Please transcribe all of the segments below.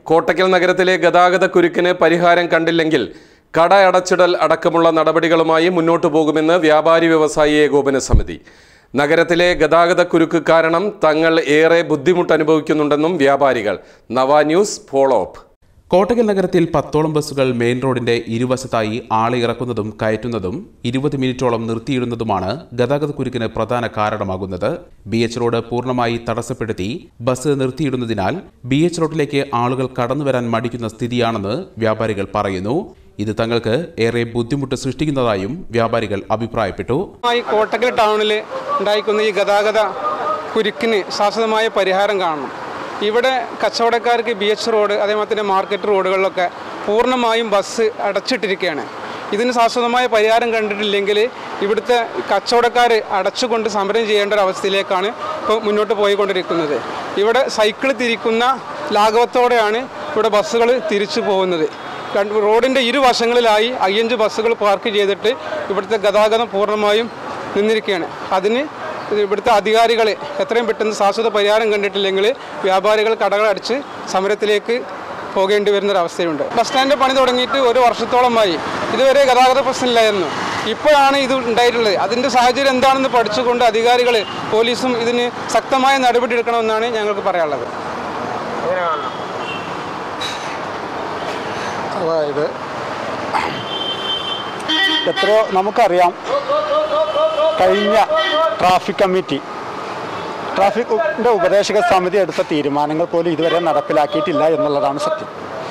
കോട്ടക്കൽ നഗരത്തിലെ ഗതാഗത കുരുക്കിന് പരിഹാരം കണ്ടില്ലെങ്കിൽ കട അടച്ചിടൽ അടക്കമുള്ള നടപടികളുമായി മുന്നോട്ടു പോകുമെന്ന് വ്യാപാരി വ്യവസായി ഏകോപന സമിതി നഗരത്തിലെ ഗതാഗത കുരുക്ക് കാരണം തങ്ങൾ ഏറെ ബുദ്ധിമുട്ട് അനുഭവിക്കുന്നുണ്ടെന്നും വ്യാപാരികൾ നവ ന്യൂസ് ഫോളോ അപ്പ് കോട്ടക്കൽ നഗരത്തിൽ പത്തോളം ബസ്സുകൾ മെയിൻ റോഡിന്റെ ഇരുവശത്തായി ആളെ ഇറക്കുന്നതും കയറ്റുന്നതും ഇരുപത് മിനിറ്റോളം നിർത്തിയിടുന്നതുമാണ് ഗതാഗത കുരുക്കിന് പ്രധാന കാരണമാകുന്നത് ബി എച്ച് റോഡ് പൂർണ്ണമായി തടസ്സപ്പെടുത്തി ബസ് നിർത്തിയിടുന്നതിനാൽ ബി എച്ച് റോഡിലേക്ക് ആളുകൾ കടന്നുവരാൻ മടിക്കുന്ന സ്ഥിതിയാണെന്ന് വ്യാപാരികൾ പറയുന്നു ഇത് തങ്ങൾക്ക് ഏറെ ബുദ്ധിമുട്ട് സൃഷ്ടിക്കുന്നതായും വ്യാപാരികൾ അഭിപ്രായപ്പെട്ടു ഈ കോട്ടക്കൽ ടൗണിൽ ഉണ്ടായിരിക്കുന്ന ഈ ഗതാഗത കുരുക്കിന് ശാശ്വതമായ പരിഹാരം കാണണം ഇവിടെ കച്ചവടക്കാർക്ക് ബി എച്ച് റോഡ് അതേപോലെ തന്നെ മാർക്കറ്റ് റോഡുകളിലൊക്കെ പൂർണ്ണമായും ബസ് അടച്ചിട്ടിരിക്കുകയാണ് ഇതിന് ശാശ്വതമായ പരിഹാരം കണ്ടിട്ടില്ലെങ്കിൽ ഇവിടുത്തെ കച്ചവടക്കാർ അടച്ചുകൊണ്ട് സമരം ചെയ്യേണ്ട ഒരു അവസ്ഥയിലേക്കാണ് ഇപ്പോൾ മുന്നോട്ട് പോയിക്കൊണ്ടിരിക്കുന്നത് ഇവിടെ സൈക്കിൾ തിരിക്കുന്ന ലാഘവത്തോടെയാണ് ഇവിടെ ബസ്സുകൾ തിരിച്ചു പോകുന്നത് രണ്ട് റോഡിൻ്റെ ഇരുവശങ്ങളിലായി അയ്യഞ്ച് ബസ്സുകൾ പാർക്ക് ചെയ്തിട്ട് ഇവിടുത്തെ ഗതാഗതം പൂർണ്ണമായും നിന്നിരിക്കുകയാണ് അതിന് ഇവിടുത്തെ അധികാരികൾ എത്രയും പെട്ടെന്ന് ശാശ്വത പരിഹാരം കണ്ടിട്ടില്ലെങ്കിൽ വ്യാപാരികൾ കടകൾ അടിച്ച് സമരത്തിലേക്ക് പോകേണ്ടി വരുന്നൊരവസ്ഥയുണ്ട് ബസ് സ്റ്റാൻഡ് പണി തുടങ്ങിയിട്ട് ഒരു വർഷത്തോളമായി ഇതുവരെ ഗതാഗത പ്രശ്നമില്ലായിരുന്നു ഇപ്പോഴാണ് ഇത് ഉണ്ടായിട്ടുള്ളത് അതിൻ്റെ സാഹചര്യം എന്താണെന്ന് പഠിച്ചുകൊണ്ട് അധികാരികൾ പോലീസും ഇതിന് ശക്തമായ നടപടി എടുക്കണമെന്നാണ് ഞങ്ങൾക്ക് പറയാനുള്ളത് അതായത് എത്രയോ നമുക്കറിയാം കഴിഞ്ഞ ട്രാഫിക് കമ്മിറ്റി ട്രാഫിക്കിൻ്റെ ഉപദേശക സമിതി എടുത്ത തീരുമാനങ്ങൾ പോലും ഇതുവരെ നടപ്പിലാക്കിയിട്ടില്ല എന്നുള്ളതാണ് സത്യം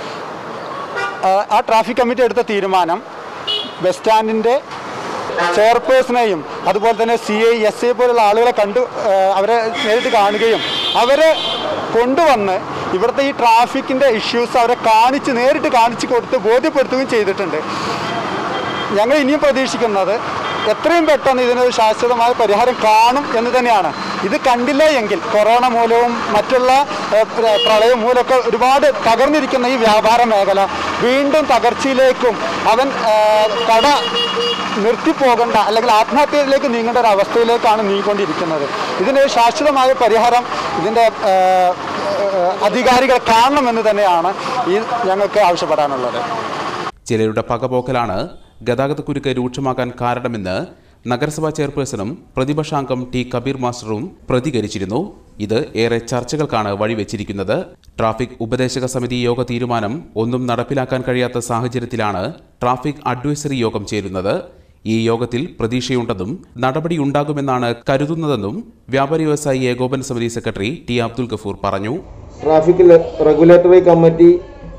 ആ, ആ ട്രാഫിക് കമ്മിറ്റി എടുത്ത തീരുമാനം ബസ് സ്റ്റാൻഡിൻ്റെ ചെയർപേഴ്സണെയും അതുപോലെ തന്നെ സി ഐ എസ് ഐ പോലുള്ള ആളുകളെ കണ്ടു ആ, അവരെ നേരിട്ട് കാണുകയും അവരെ കൊണ്ടുവന്ന് ഇവിടുത്തെ ഈ ട്രാഫിക്കിൻ്റെ ഇഷ്യൂസ് അവരെ കാണിച്ച് നേരിട്ട് കാണിച്ച് കൊടുത്ത് ബോധ്യപ്പെടുത്തുകയും ചെയ്തിട്ടുണ്ട് ഞങ്ങൾ ഇനിയും പ്രതീക്ഷിക്കുന്നത് എത്രയും പെട്ടെന്ന് ഇതിനൊരു ശാശ്വതമായ പരിഹാരം കാണും എന്ന് തന്നെയാണ് ഇത് കണ്ടില്ല എങ്കിൽ കൊറോണ മൂലവും മറ്റുള്ള ഏഹ്, പ്ര- പ്രളയം മൂലമൊക്കെ ഒരുപാട് തകർന്നിരിക്കുന്ന ഈ വ്യാപാര മേഖല വീണ്ടും തകർച്ചയിലേക്കും അവൻ ഏഹ്, കട നിർത്തിപ്പോകേണ്ട അല്ലെങ്കിൽ ആത്മഹത്യയിലേക്ക് നീങ്ങേണ്ട ഒരു അവസ്ഥയിലേക്കാണ് നീങ്ങിക്കൊണ്ടിരിക്കുന്നത് ഇതിനൊരു ശാശ്വതമായ പരിഹാരം ഇതിൻ്റെ ഏഹ്, ഏഹ്, അധികാരികൾ കാണണമെന്ന് തന്നെയാണ് ഈ ഞങ്ങൾക്ക് ആവശ്യപ്പെടാനുള്ളത് ചിലരുടെ പകപോക്കലാണ് ഗതാഗത കുരുക്ക് രൂക്ഷമാകാൻ കാരണമെന്ന് നഗരസഭാ ചെയർപേഴ്സണും പ്രതിപക്ഷാംഗം ടി കബീർ മാസ്റ്ററും പ്രതികരിച്ചിരുന്നു ഇത് ഏറെ ചർച്ചകൾക്കാണ് വഴിവെച്ചിരിക്കുന്നത് ട്രാഫിക് ഉപദേശക സമിതി യോഗ തീരുമാനം ഒന്നും നടപ്പിലാക്കാൻ കഴിയാത്ത സാഹചര്യത്തിലാണ് ട്രാഫിക് അഡ്വൈസറി യോഗം ചേരുന്നത് ഈ യോഗത്തിൽ പ്രതീക്ഷയുണ്ടെന്നും നടപടിയുണ്ടാകുമെന്നാണ് കരുതുന്നതെന്നും വ്യാപാരി വ്യവസായി ഏകോപന സമിതി സെക്രട്ടറി ടി അബ്ദുൽ ഗഫൂർ പറഞ്ഞു ട്രാഫിക് ലെ- റെഗുലേറ്ററി കമ്മിറ്റി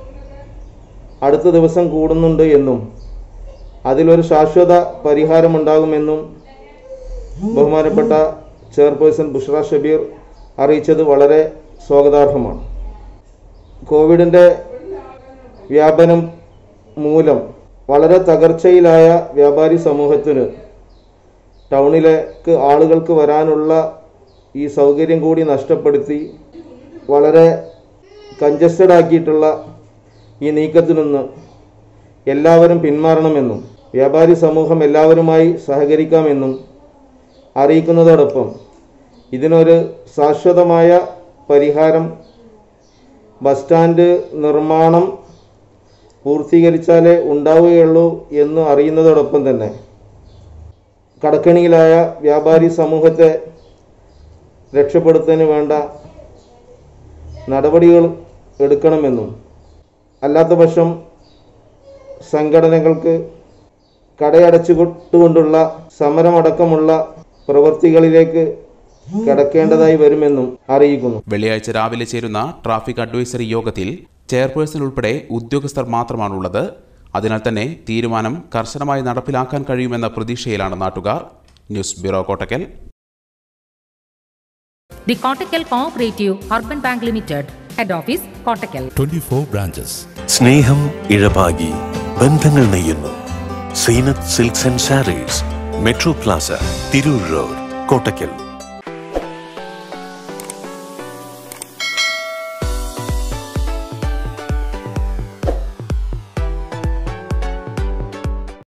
അടുത്ത ദിവസം കൂടുന്നുണ്ട് എന്നും അതിലൊരു ശാശ്വത പരിഹാരമുണ്ടാകുമെന്നും ബഹുമാനപ്പെട്ട ചെയർപേഴ്സൺ ബുഷ്ര ഷബീർ അറിയിച്ചത് വളരെ സ്വാഗതാർഹമാണ് കോവിഡിൻ്റെ വ്യാപനം മൂലം വളരെ തകർച്ചയിലായ വ്യാപാരി സമൂഹത്തിന് ടൗണിലേക്ക് ആളുകൾക്ക് വരാനുള്ള ഈ സൗകര്യം കൂടി നഷ്ടപ്പെടുത്തി വളരെ കഞ്ചസ്റ്റഡ് ആക്കിയിട്ടുള്ള ഈ നീക്കത്തിൽ നിന്ന് എല്ലാവരും പിന്മാറണമെന്നും വ്യാപാരി സമൂഹം എല്ലാവരുമായി സഹകരിക്കാമെന്നും അറിയിക്കുന്നതോടൊപ്പം ഇതിനൊരു ശാശ്വതമായ പരിഹാരം ബസ് സ്റ്റാൻഡ് നിർമ്മാണം പൂർത്തീകരിച്ചാലേ ഉണ്ടാവുകയുള്ളൂ എന്ന് അറിയുന്നതോടൊപ്പം തന്നെ കടക്കണിയിലായ വ്യാപാരി സമൂഹത്തെ രക്ഷപ്പെടുത്തുന്നതിന് വേണ്ട നടപടികൾ എടുക്കണമെന്നും അല്ലാത്ത പക്ഷം സംഘടനകൾക്ക് കടയടച്ചുകൊണ്ടുകൊണ്ടുള്ള സമരമടക്കമുള്ള പ്രവൃത്തികളിലേക്ക് കടക്കേണ്ടതായി വരുമെന്നും അറിയിക്കുന്നു വെള്ളിയാഴ്ച രാവിലെ ചേരുന്ന ട്രാഫിക് അഡ്വൈസറി യോഗത്തിൽ ചെയർപേഴ്സൺ ഉൾപ്പെടെ ഉദ്യോഗസ്ഥർ മാത്രമാണുള്ളത് അതിനാൽ തന്നെ തീരുമാനം കർശനമായി നടപ്പിലാക്കാൻ കഴിയുമെന്ന പ്രതീക്ഷയിലാണ് നാട്ടുകാർ news bureau Kottakkal The Kottakkal Cooperative Urban Bank Limited, Head Office, Kottakkal. 24 branches. സ്നേഹം ഇഴപാകി ബന്ധങ്ങൾ നെയ്യുന്നു Zeenath silks and sarees Metro Plaza Tirur road Kottakkal